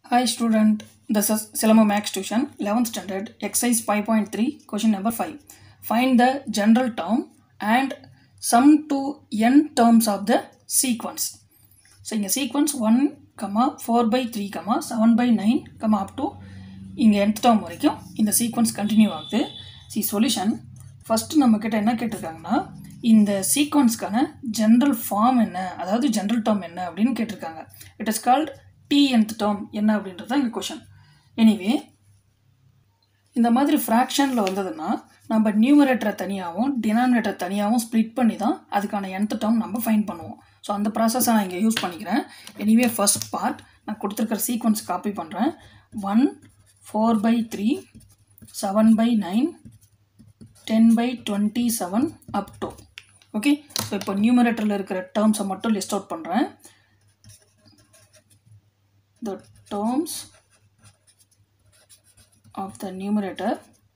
Hi student, this is Silamo Max Tuition, 11th standard, exercise 5.3, question number 5. Find the general term and sum to n terms of the sequence. So இங்கே sequence one comma four by three comma seven by nine comma up to இங்கே nth term வரைக்கும் இந்த sequence continue ஆகுது see solution first நம்மக்கிட்ட என்ன கேட்டிருக்காங்கன்னா இந்த சீக்வன்ஸ்க்கான general form என்ன அதாவது ஜென்ரல் டேர்ம் என்ன அப்படின்னு கேட்டிருக்காங்க it is called the nth term என்ன அப்படின்றது தான் இங்கே கொஷன் எனிவே இந்த மாதிரி ஃப்ராக்ஷனில் வந்ததுன்னா நம்ம நியூமரேட்டரை தனியாகவும் டினாமினேட்டர் தனியாகவும் ஸ்ப்ளிட் பண்ணி தான் அதுக்கான nth டேர்ம் நம்ம ஃபைன் பண்ணுவோம் ஸோ அந்த ப்ராசஸை நான் இங்கே யூஸ் பண்ணிக்கிறேன் எனிவே ஃபர்ஸ்ட் பார்ட் நான் கொடுத்துருக்கிற சீக்வன்ஸ் காப்பி பண்ணுறேன் one four by three seven by nine ten by twenty seven up to okay so இப்போ நியூமரேட்டரில் இருக்கிற டேர்ம்ஸை மட்டும் லிஸ்ட் அவுட் பண்ணுறேன் the terms of the numerator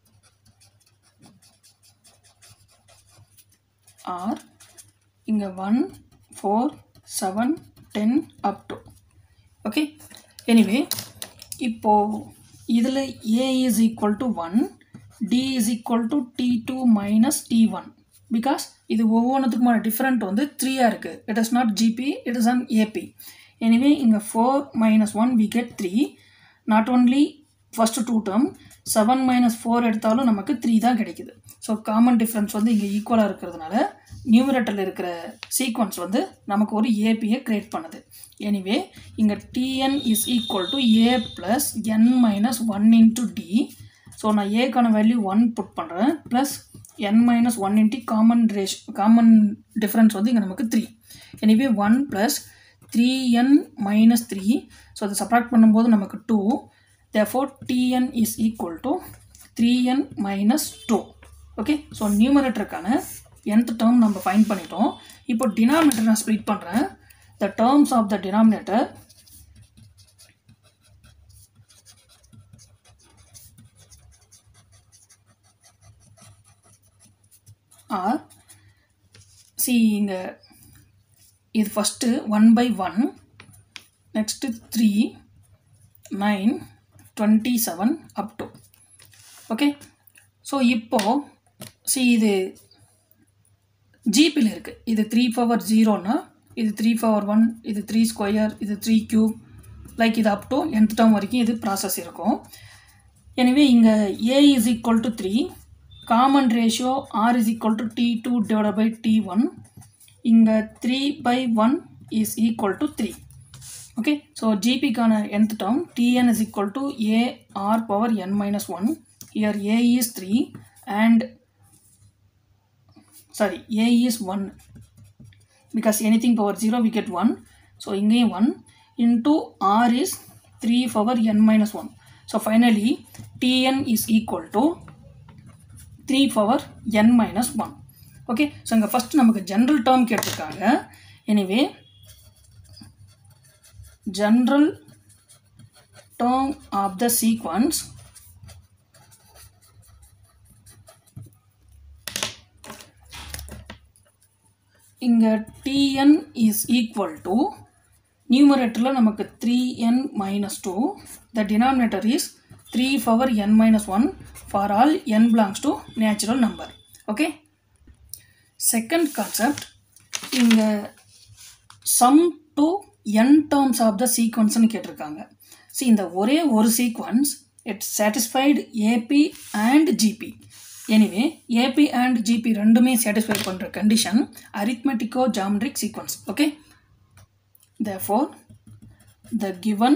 are இங்கே one four seven ten up to okay anyway இப்போது இதில் A is equal to one D is equal to T two minus T one because இது ஒவ்வொன்றுத்துக்குமான different வந்து த்ரீயாக இருக்குது it is not GP it is an AP anyway இங்கே four minus one we get three not only first two term seven minus four எடுத்தாலும் நமக்கு three தான் கிடைக்குது ஸோ காமன் டிஃப்ரென்ஸ் வந்து இங்கே ஈக்குவலாக இருக்கிறதுனால நியூமரேட்டரில் இருக்கிற சீக்வன்ஸ் வந்து நமக்கு ஒரு ஏபியை க்ரியேட் பண்ணுது எனிவே இங்கே TN is equal to A plus N minus one into D so நான் ஏக்கான வேல்யூ ஒன் புட் பண்ணுறேன் plus N minus one into common ratio common difference வந்து இங்கே நமக்கு three anyway one plus three என் minus three so அதை subtract பண்ணும்போது நமக்கு two therefore TN is equal to three N minus two okay so நியூமரேட்டருக்கான nth term நம்ம find பண்ணிட்டோம் இப்போ டினாமினேட்டர் நான் ஸ்ப்ளிட் பண்ணுறேன் the terms of the denominator are see இங்கே இது first one by one next three nine twenty seven up to okay so இப்போது see இது ஜிபியில் இருக்குது இது த்ரீ பவர் ஜீரோனா இது த்ரீ பவர் ஒன் இது த்ரீ ஸ்கொயர் இது த்ரீ க்யூப் லைக் இது அப் டு nth டேர்ம் வரைக்கும் இது ப்ராசஸ் இருக்கும் எனவே இங்கே A is equal to three common ratio R is equal to T two divide by T one இங்கே three by one is equal to three okay so ஜிபிக்கான nth term TN is equal to A R power N minus one here A is three and sorry A is one because anything power zero we get one so இங்கேயும் one into R is three power N minus one so finally TN is equal to three power N minus one okay so இங்கே first நமக்கு general term கேட்டிருக்காங்க anyway general term of the sequence இங்கே TN is equal to நியூமரேட்டரில் நமக்கு three N minus two the denominator is three power N minus one for all N belongs to natural number okay second concept இங்கே sum to N terms of the சீக்வன்ஸ்னு கேட்டிருக்காங்க see இந்த ஒரே ஒரு sequence it's satisfied AP and GP anyway AP and GP ரெண்டுமே satisfy பண்ணுற condition arithmetico geometric sequence okay therefore the given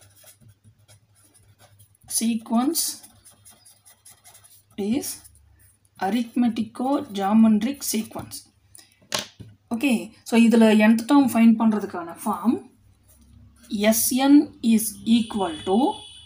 sequence is arithmetico geometric sequence okay so இதில் nth term find பண்ணுறதுக்கான form SN is equal to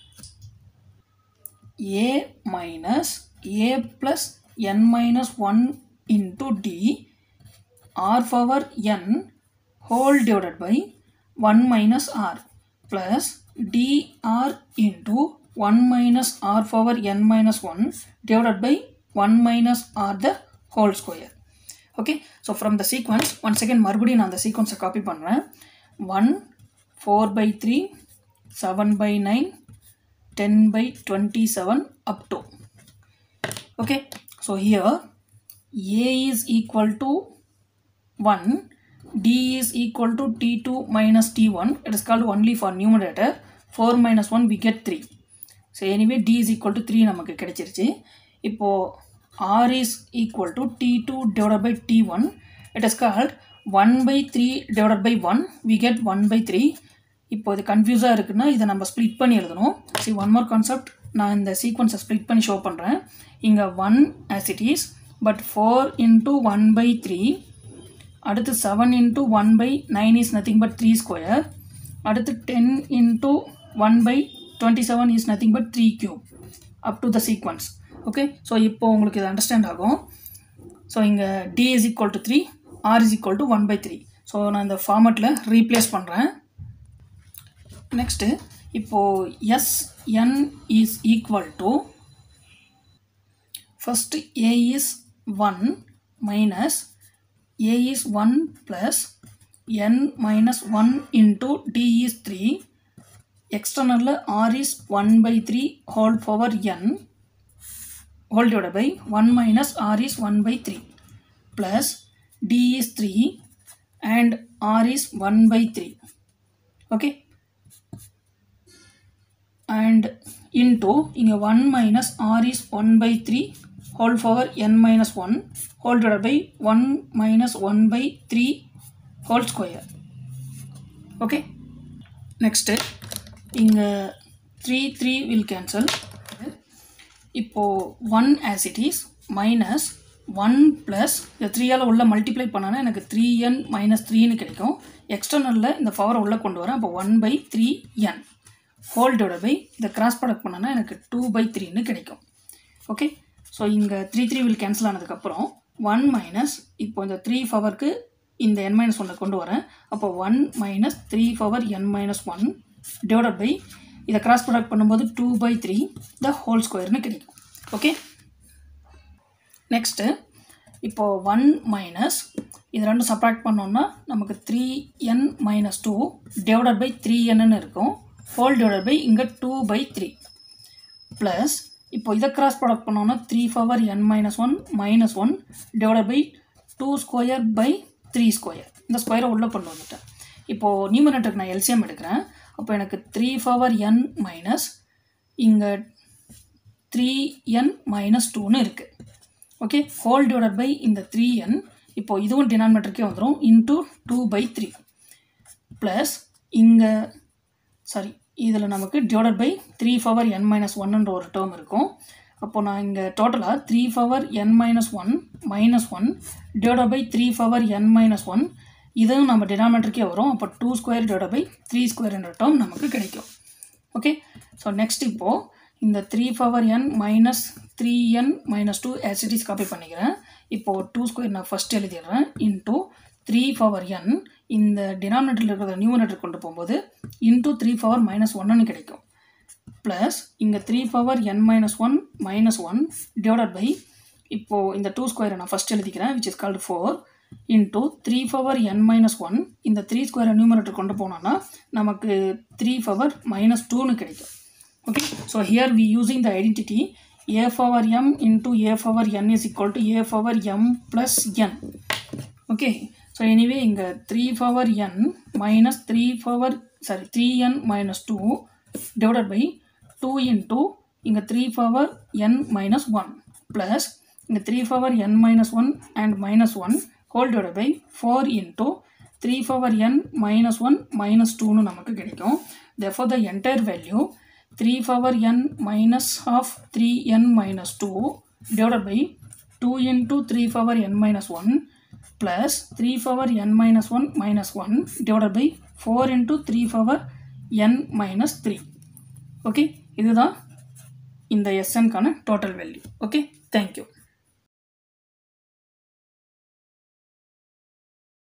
A minus A plus N minus one into D R power N whole divided by 1 minus r plus dr into 1 minus r power n minus 1 divided by 1 minus r the whole square. Okay, so from the sequence, once again மறுபடியும் நான் அந்த சீக்வன்ஸை copy பண்ணுறேன் one four by three 7 by 9 10 by 27 up to okay so here a is equal to 1 d is equal to t2 minus t1 it is called only for numerator 4 minus 1 we get 3 so anyway d is equal to 3 நமக்கு கிடைச்சிருச்சு இப்போ r is equal to t2 divided by t1 it is called 1 by 3 divided by 1 we get 1 by 3 இப்போ இது கன்ஃபியூஸாக இருக்குன்னா இதை நம்ம split பண்ணி எழுதணும் சி ஒன் மோர் கான்செப்ட் நான் இந்த சீக்வன்ஸை ஸ்ப்ளிட் பண்ணி ஷோ பண்ணுறேன் இங்கே one as it is but four into one by three அடுத்து seven into one by nine is nothing but three square அடுத்து ten into one by twenty seven is nothing but three cube up to the sequence okay so இப்போ உங்களுக்கு இது understand ஆகும் so இங்கே d is equal to three r is equal to one by three so நான் இந்த ஃபார்மெட்டில் replace பண்ணுறேன் next இப்போது SN is equal to first a is one minus a is 1 plus n minus 1 into d is 3 external r is 1 by 3 whole power n whole divided by 1 minus r is 1 by 3 plus d is 3 and r is 1 by 3 okay and into இங்க 1 minus r is 1 by 3 whole power n minus 1 whole divided by 1 minus 1 by 3 whole square okay next இங்க 3 3 will cancel இப்போ 1 as it is minus 1 plus இந்த 3 all உள்ள multiply பண்ணானா எனக்கு 3n minus த்ரீன்னு கிடைக்கும் எக்ஸ்டர்னலில் இந்த பவரை உள்ளே கொண்டு வரேன் அப்போ one by three n whole divide by இந்த கிராஸ் ப்ராடக்ட் பண்ணனா எனக்கு டூ பை த்ரீன்னு கிடைக்கும் ஓகே ஸோ இங்கே த்ரீ த்ரீ வில் கேன்சல் ஆனதுக்கப்புறம் ஒன் மைனஸ் இப்போ இந்த த்ரீ பவருக்கு இந்த என் மைனஸ் ஒன்னை கொண்டு வரேன் அப்போ one minus three power N minus one divided by இதை கிராஸ் ப்ராடக்ட் பண்ணும்போது two by three the whole ஸ்கொயர்னு கிடைக்கும் ஓகே நெக்ஸ்ட்டு இப்போது ஒன் மைனஸ் இது ரெண்டும் சப்ராக்ட் பண்ணோம்னா நமக்கு three N minus two divided by three என்னன்னு இருக்கும் ஹோல் டிவைடட் பை இங்கே டூ பை த்ரீ ப்ளஸ் இப்போ இதை கிராஸ் ப்ராடக்ட் பண்ணோம்னா three power N minus one minus one divided by two square by three square இந்த ஸ்கொயரை உள்ளே கொண்டு வந்துட்டேன் இப்போது நியூமரேட்டருக்கு நான் எல்சிஎம் எடுக்கிறேன் அப்போ எனக்கு த்ரீ பவர் என் மைனஸ் இங்கே த்ரீ என் மைனஸ் டூன்னு இருக்குது ஓகே ஹோல் டிவைடட் பை இந்த த்ரீ என் இப்போ இதுவும் டினாமினேட்டருக்கே வந்துடும் into two by three plus இங்கே சாரி இதில் நமக்கு divided by three power N minus ஒன்னுன்ற ஒரு டேர்ம் இருக்கும் அப்போ நான் இங்கே டோட்டலாக three power N minus one minus one divided by three power N minus one இதுவும் நம்ம டினாமினேட்டருக்கே வரும் அப்போ two square divided by three ஸ்கொயர்ன்ற டேர்ம் நமக்கு கிடைக்கும் ஓகே ஸோ நெக்ஸ்ட் இப்போது இந்த த்ரீ பவர் என் மைனஸ் த்ரீ என் மைனஸ் டூ ஆசிட்டிஸ் காப்பி பண்ணிக்கிறேன் இப்போது டூ ஸ்கொயர் நான் ஃபஸ்ட் எழுதிடுறேன் இன்டூ த்ரீ பவர் என் இந்த டினாமினேட்டரில் இருக்கிற நியூமினேட்டர் கொண்டு போகும்போது இன்டூ த்ரீ பவர் மைனஸ் ஒன்னு கிடைக்கும் ப்ளஸ் இங்கே three power N minus one minus one divided by இப்போது இந்த டூ ஸ்கொயரை நான் ஃபஸ்ட் எழுதிக்கிறேன் which is called four into three power N minus one இந்த த்ரீ ஸ்கொயரை நியூமரேட்டர் கொண்டு போனோன்னா நமக்கு த்ரீ பவர் மைனஸ் டூன்னு கிடைக்கும் okay so here we using the identity a power m into a power n is equal to a power m plus n okay so anyway இங்கே three power N minus three power sorry three N minus two divided by two into இங்கே three power என் minus one plus இங்கே three power N minus one and minus one whole divide by four into three power N minus one minus டூன்னு நமக்கு கிடைக்கும் therefore the entire value 3 power n minus half 3n minus 2 divided by 2 into 3 power n minus 1 plus 3 power n minus 1 minus 1 divided by 4 into 3 power n minus 3 okay இதுதான் இந்த எஸ்என்கான total value okay thank you